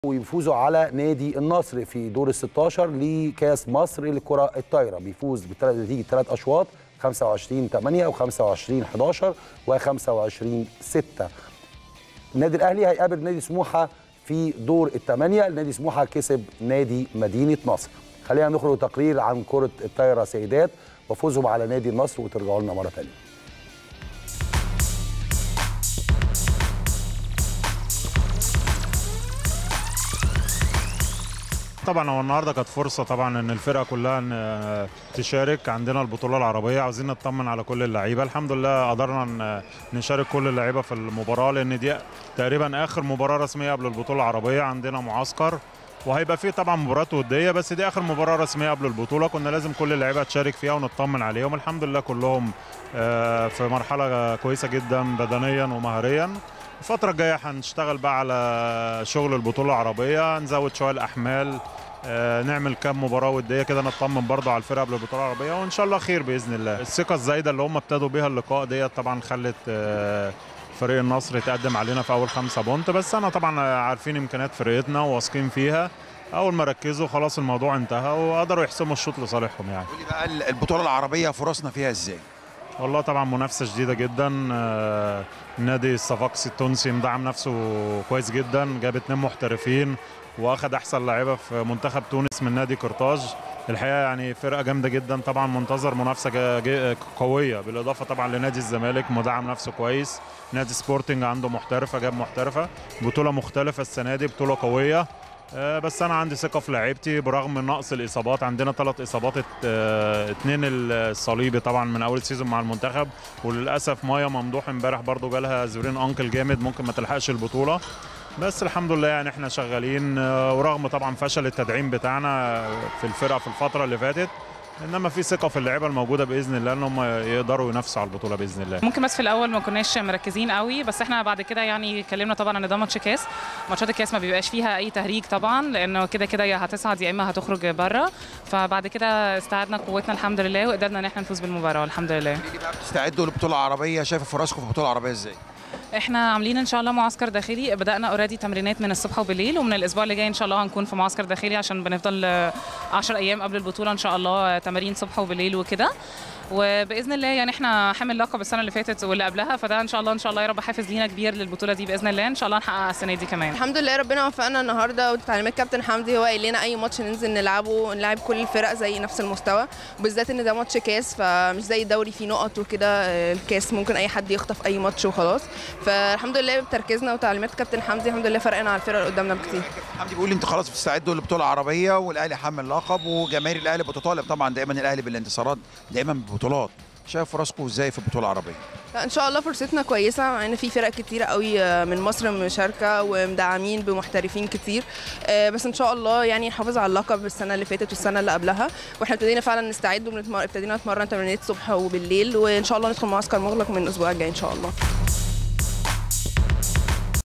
ويفوزوا على نادي النصر في دور ال 16 لكاس مصر للكره الطايره بيفوز بنتيجه ثلاث اشواط 25 8 و25 11 و25 6 النادي الاهلي هيقابل نادي سموحه في دور الثمانيه نادي سموحه كسب نادي مدينه نصر خلينا نخرج تقرير عن كره الطايره سيدات وفوزهم على نادي النصر وترجعوا لنا مره ثانيه طبعا هو النهارده كانت فرصه طبعا ان الفرقه كلها ن- تشارك عندنا البطوله العربيه عاوزين نطمن على كل اللعيبه الحمد لله قدرنا ن- نشارك كل اللعيبه في المباراه لان دي تقريبا اخر مباراه رسميه قبل البطوله العربيه عندنا معسكر وهيبقى فيه طبعا مباريات وديه بس دي اخر مباراه رسميه قبل البطوله كنا لازم كل اللعيبه تشارك فيها ونطمن عليهم الحمد لله كلهم آه، في مرحله كويسه جدا بدنيا ومهريا الفترة الجاية هنشتغل بقى على شغل البطولة العربية نزود شوية الأحمال آه، نعمل كام مباراة ودية كده نطمن برضه على الفرقة قبل البطولة العربية وإن شاء الله خير بإذن الله الثقة الزايدة اللي هم ابتدوا بيها اللقاء ديت طبعا خلت آه، فريق النصر يتقدم علينا في أول خمسة بونت بس أنا طبعا عارفين إمكانيات فرقتنا وواثقين فيها أول ما ركزوا خلاص الموضوع انتهى وقدروا يحسموا الشوط لصالحهم يعني قولي بقى البطوله العربيه فرصنا فيها ازاي والله طبعا منافسه شديده جدا آه، نادي الصفاقسي التونسي مدعم نفسه كويس جدا جاب اتنين محترفين واخد احسن لاعيبه في منتخب تونس من نادي قرطاج الحقيقه يعني فرقه جامده جدا طبعا منتظر منافسه جا- جا- قويه بالاضافه طبعا لنادي الزمالك مدعم نفسه كويس نادي سبورتنج عنده محترفه جاب محترفه بطوله مختلفه السنه دي بطوله قويه آه، بس انا عندي ثقه في لعيبتي برغم من نقص الاصابات عندنا ثلاث اصابات آه، اتنين الصليبي طبعا من اول سيزون مع المنتخب وللاسف مايا ممدوح امبارح برضو جالها زورين انكل جامد ممكن ما تلحقش البطوله بس الحمد لله يعني احنا شغالين آه، ورغم طبعا فشل التدعيم بتاعنا في الفرقه في الفتره اللي فاتت انما في ثقه في اللعيبه الموجوده باذن الله ان هم يقدروا ينافسوا على البطوله باذن الله ممكن بس في الاول ما كناش مركزين قوي بس احنا بعد كده يعني اتكلمنا طبعا ان ده ماتش كاس ماتشات الكاس ما بيبقاش فيها اي تهريج طبعا لانه كده كده يا هتصعد يا اما هتخرج بره فبعد كده استعدنا قوتنا الحمد لله وقدرنا ان احنا نفوز بالمباراه الحمد لله قولي بقى بتستعدوا للبطوله العربيه شايفه فرصكم في البطوله العربيه ازاي احنا عاملين ان شاء الله معسكر داخلي بدانا اوريدي تمرينات من الصبح وبالليل ومن الاسبوع اللي جاي ان شاء الله هنكون في معسكر داخلي عشان بنفضل آه، 10 ايام قبل البطوله ان شاء الله آه، تمارين صبح وبالليل وكده وباذن الله يعني احنا حامل لقب السنه اللي فاتت واللي قبلها فده ان شاء الله ان شاء الله يا رب حافز لينا كبير للبطوله دي باذن الله ان شاء الله نحققها السنه دي كمان الحمد لله ربنا وفقنا النهارده وتعليمات كابتن حمدي هو قايل لنا اي ماتش ننزل نلعبه ونلعب كل الفرق زي نفس المستوى وبالذات ان ده ماتش كاس فمش زي الدوري فيه نقط وكده آه، الكاس ممكن اي حد يخطف اي ماتش وخلاص فالحمد لله بتركيزنا وتعليمات كابتن حمدي الحمد لله فرقنا على الفرق اللي قدامنا بكتير حمدي بيقول لي انت خلاص بتستعدوا للبطوله العربيه والاهلي حمل لقب وجماهير الاهلي بتطالب طبعا دايما الاهلي بالانتصارات دايما بالبطولات شايف فرصكم ازاي في البطوله العربيه لا ان شاء الله فرصتنا كويسه مع ان في فرق كتيره قوي آه، من مصر مشاركه ومدعمين بمحترفين كتير آه، بس ان شاء الله يعني نحافظ على اللقب السنه اللي فاتت والسنه اللي قبلها واحنا ابتدينا فعلا نستعد وابتدينا نتمرن تمرينات الصبح وبالليل وان شاء الله ندخل معسكر مغلق من الاسبوع الجاي ان شاء الله